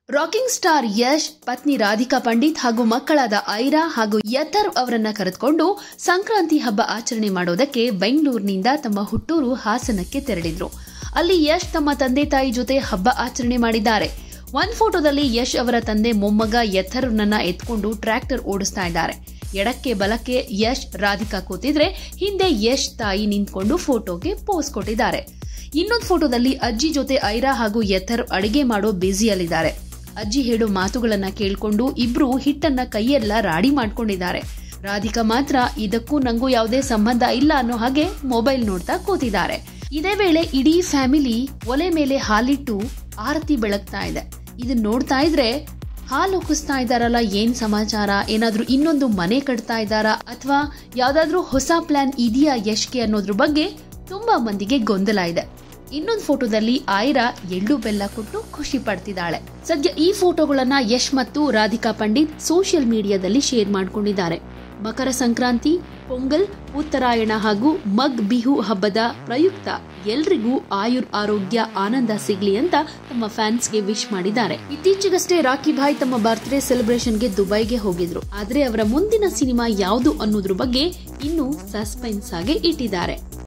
rocking star Yash ಪತ್ನಿ ರಾಧಿಕಾ ಪಂಡಿತ್ ಹಾಗೂ ಮಕ್ಕಳಾದ ಐರಾ ಹಾಗೂ ಯತರ್ ಅವರನ್ನ ಕರೆದುಕೊಂಡು ಸಂಕ್ರಾಂತಿ ಹಬ್ಬ ಆಚರಣೆ ಮಾಡೋದಕ್ಕೆ ಬೆಂಗಳೂರಿನಿಂದ ತಮ್ಮ ಹುಟ್ಟೂರು ಹಾಸನಕ್ಕೆ ತೆರಳಿದ್ರು ಅಲ್ಲಿ ಯಶ್ ತಮ್ಮ ತಂದೆ ತಾಯಿ ಜೊತೆ ಹಬ್ಬ ಆಚರಣೆ ಮಾಡಿದ್ದಾರೆ ಒಂದ್ ಫೋಟೋದಲ್ಲಿ ಯಶ್ ಅವರ ತಂದೆ ಮೊಮ್ಮಗ ಯಥರ್ನನ್ನ ಎತ್ಕೊಂಡು ಟ್ರ್ಯಾಕ್ಟರ್ ಓಡಿಸ್ತಾ ಇದ್ದಾರೆ ಎಡಕ್ಕೆ ಬಲಕ್ಕೆ ಯಶ್ ರಾಧಿಕಾ ಕೂತಿದ್ರೆ ಹಿಂದೆ ಯಶ್ ತಾಯಿ ನಿಂತ್ಕೊಂಡು ಫೋಟೋಗೆ ಪೋಸ್ ಕೊಟ್ಟಿದ್ದಾರೆ ಇನ್ನೊಂದು ಫೋಟೋದಲ್ಲಿ ಅಜ್ಜಿ ಜೊತೆ ಐರಾ ಹಾಗೂ ಯಥರ್ ಅಡಿಗೆ ಮಾಡೋ ಬ್ಯುಸಿಯಲ್ಲಿದ್ದಾರೆ ಅಜ್ಜಿ ಹೇಳೋ ಮಾತುಗಳನ್ನ ಕೇಳ್ಕೊಂಡು ಇಬ್ರು ಹಿಟ್ಟನ್ನ ಕೈಯೆಲ್ಲ ರಾಡಿ ಮಾಡ್ಕೊಂಡಿದ್ದಾರೆ ರಾಧಿಕಾ ಮಾತ್ರ ಇದಕ್ಕೂ ನಂಗೂ ಯಾವುದೇ ಸಂಬಂಧ ಇಲ್ಲ ಅನ್ನೋ ಹಾಗೆ ಮೊಬೈಲ್ ನೋಡ್ತಾ ಕೂತಿದ್ದಾರೆ ಇದೇ ವೇಳೆ ಇಡೀ ಫ್ಯಾಮಿಲಿ ಒಲೆ ಮೇಲೆ ಹಾಲಿಟ್ಟು ಆರತಿ ಬೆಳಗ್ತಾ ಇದೆ ಇದನ್ನ ನೋಡ್ತಾ ಇದ್ರೆ ಹಾಲು ಉಕ್ಕಿಸ್ತಾ ಇದಾರಲ್ಲ ಏನ್ ಸಮಾಚಾರ ಏನಾದ್ರೂ ಇನ್ನೊಂದು ಮನೆ ಕಟ್ತಾ ಇದ್ದಾರಾ ಅಥವಾ ಯಾವ್ದಾದ್ರೂ ಹೊಸ ಪ್ಲಾನ್ ಇದೆಯಾ ಯಶ್ಗೆ ಅನ್ನೋದ್ರ ಬಗ್ಗೆ ತುಂಬಾ ಮಂದಿಗೆ ಗೊಂದಲ ಇದೆ ಇನ್ನೊಂದು ಫೋಟೋದಲ್ಲಿ ಆಯ್ರಾ ಎಳ್ಳು ಬೆಲ್ಲ ಕೊಟ್ಟು ಖುಷಿ ಪಡ್ತಿದ್ದಾಳೆ ಸದ್ಯ ಈ ಫೋಟೋಗಳನ್ನ ಯಶ್ ಮತ್ತು ರಾಧಿಕಾ ಪಂಡಿತ್ ಸೋಷಿಯಲ್ ಮೀಡಿಯಾದಲ್ಲಿ ಶೇರ್ ಮಾಡ್ಕೊಂಡಿದ್ದಾರೆ ಮಕರ ಸಂಕ್ರಾಂತಿ ಪೊಂಗಲ್ ಉತ್ತರಾಯಣ ಹಾಗೂ ಮಗ್ ಬಿಹು ಹಬ್ಬದ ಪ್ರಯುಕ್ತ ಎಲ್ರಿಗೂ ಆಯುರ್ ಆರೋಗ್ಯ ಆನಂದ ಸಿಗ್ಲಿ ಅಂತ ತಮ್ಮ ಫ್ಯಾನ್ಸ್ಗೆ ವಿಶ್ ಮಾಡಿದ್ದಾರೆ ಇತ್ತೀಚೆಗಷ್ಟೇ ರಾಕಿ ಭಾಯ್ ತಮ್ಮ ಬರ್ತ್ಡೇ ಸೆಲೆಬ್ರೇಷನ್ಗೆ ದುಬೈಗೆ ಹೋಗಿದ್ರು ಆದ್ರೆ ಅವರ ಮುಂದಿನ ಸಿನಿಮಾ ಯಾವುದು ಅನ್ನೋದ್ರ ಬಗ್ಗೆ ಇನ್ನೂ ಸಸ್ಪೆನ್ಸ್ ಆಗಿ ಇಟ್ಟಿದ್ದಾರೆ